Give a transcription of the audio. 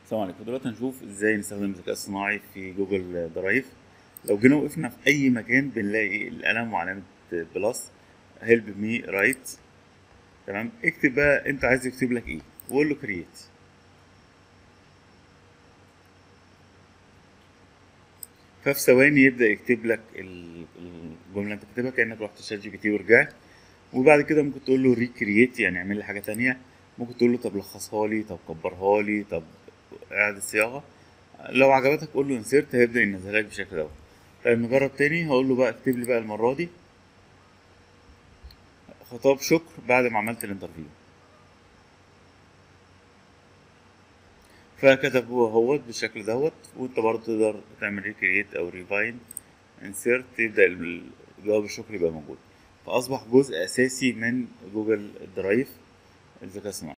السلام عليكم دلوقتي هنشوف ازاي نستخدم الذكاء الصناعي في جوجل درايف لو جينا وقفنا في اي مكان بنلاقي القلم وعلامة بلس هيلب مي رايت تمام اكتب بقى انت عايز يكتب لك ايه وقول له كرييت ففي ثواني يبدأ يكتب لك ال- الجملة اللي انت كاتبها كأنك رحت شات جي بي تي ورجعت وبعد كده ممكن تقول له ريكرييت يعني اعمل لي حاجة تانية ممكن تقول له طب لخصها لي طب كبرها لي طب اعادة صياغة لو عجبتك قول له انسيرت هيبدأ ينزلها لك بالشكل دوت طيب نجرب تاني هقول له بقى اكتب لي بقى المرة دي خطاب شكر بعد ما عملت الانترفيو فكتب هو هوت بالشكل دوت وانت برضه تقدر تعمل ريكرييت او ريفاين انسيرت يبدأ الجواب الشكر يبقى موجود فأصبح جزء أساسي من جوجل درايف الذكاء الصناعي